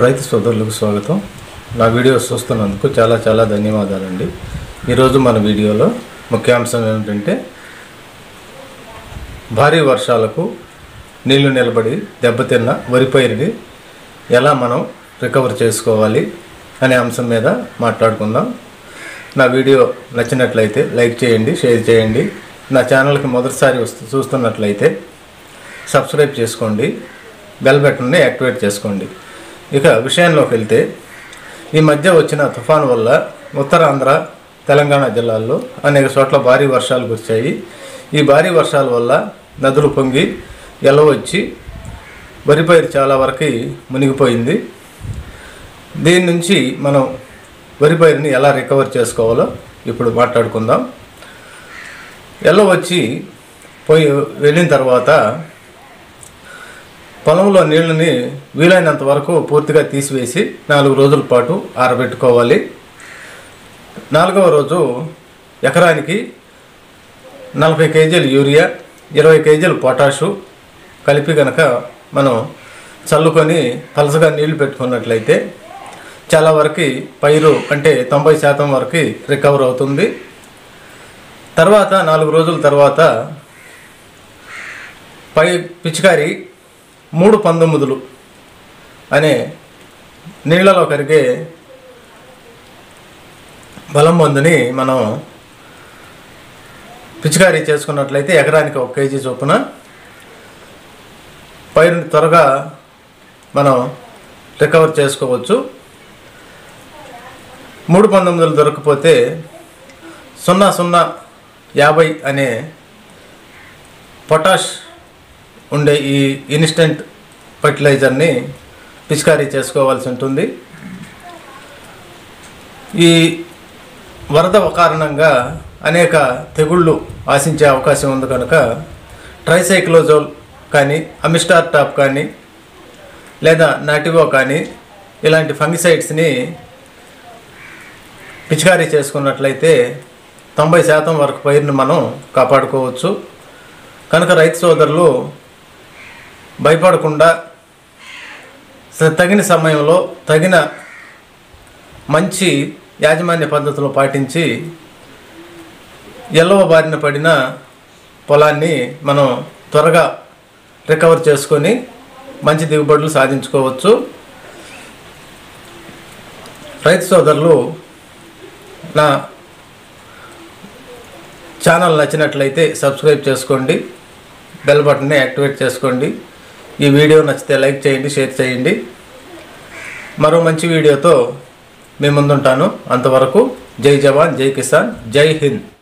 రైతు సోదరులకు స్వాగతం నా వీడియోస్ చూస్తున్నందుకు చాలా చాలా ధన్యవాదాలండి ఈరోజు మన వీడియోలో ముఖ్యాంశం ఏమిటంటే భారీ వర్షాలకు నీళ్లు నిలబడి దెబ్బతిన్న వరి పైరుని ఎలా మనం రికవర్ చేసుకోవాలి అనే అంశం మీద మాట్లాడుకుందాం నా వీడియో నచ్చినట్లయితే లైక్ చేయండి షేర్ చేయండి నా ఛానల్కి మొదటిసారి వస్తు చూస్తున్నట్లయితే సబ్స్క్రైబ్ చేసుకోండి బెల్ బటన్ని యాక్టివేట్ చేసుకోండి ఇక విషయంలోకి వెళ్తే ఈ మధ్య వచ్చిన తుఫాను వల్ల ఉత్తరాంధ్ర తెలంగాణ జిల్లాల్లో అనేక చోట్ల భారీ వర్షాలు కురిశాయి ఈ భారీ వర్షాల వల్ల నదులు పొంగి ఎలవచ్చి వరి పైరు చాలా వరకు మునిగిపోయింది దీని నుంచి మనం వరి పైరుని ఎలా రికవర్ చేసుకోవాలో ఇప్పుడు మాట్లాడుకుందాం ఎల్ల వచ్చి పోయి వెళ్ళిన తర్వాత పొలంలో నీళ్ళని వీలైనంత వరకు పూర్తిగా తీసివేసి నాలుగు రోజుల పాటు ఆరబెట్టుకోవాలి నాలుగవ రోజు ఎకరానికి నలభై కేజీలు యూరియా ఇరవై కేజీలు పొటాషు కలిపి కనుక మనం చల్లుకొని పలసగా నీళ్లు పెట్టుకున్నట్లయితే చాలా వరకు పైరు అంటే తొంభై శాతం వరకు రికవర్ అవుతుంది తర్వాత నాలుగు రోజుల తర్వాత పై పిచికారి మూడు పంతొమ్మిదిలు అనే నీళ్లలో కరిగే బలం మందుని మనం పిచికారీ చేసుకున్నట్లయితే ఎకరానికి ఒక కేజీ చొప్పున పైరుని త్వరగా మనం రికవర్ చేసుకోవచ్చు మూడు పంతొమ్మిదిలు దొరకకపోతే సున్నా సున్నా యాభై అనే పొటాష్ ఉండే ఈ ఇన్స్టెంట్ ఫర్టిలైజర్ని పిచికారీ చేసుకోవాల్సి ఉంటుంది ఈ వరద కారణంగా అనేక తెగుళ్ళు ఆశించే అవకాశం ఉంది కనుక ట్రైసైక్లోజోల్ కానీ అమిస్టార్ టాప్ కానీ లేదా నాటివో కానీ ఇలాంటి ఫంగిసైడ్స్ని పిచికారీ చేసుకున్నట్లయితే తొంభై శాతం వరకు పైరుని మనం కాపాడుకోవచ్చు కనుక రైతు సోదరులు భయపడకుండా స- తగిన సమయంలో తగిన మంచి యాజమాన్య పద్ధతులు పాటించి ఎల్లవ బారిన పడిన పొలాన్ని మనం త్వరగా రికవర్ చేసుకొని మంచి దిగుబడులు సాధించుకోవచ్చు రైతు సోదరులు నా ఛానల్ నచ్చినట్లయితే సబ్స్క్రైబ్ చేసుకోండి బెల్ బటన్ని యాక్టివేట్ చేసుకోండి ఈ వీడియో నచ్చితే లైక్ చేయండి షేర్ చేయండి మరో మంచి వీడియోతో మీ ముందుంటాను అంతవరకు జై జవాన్ జై కిసాన్ జై హింద్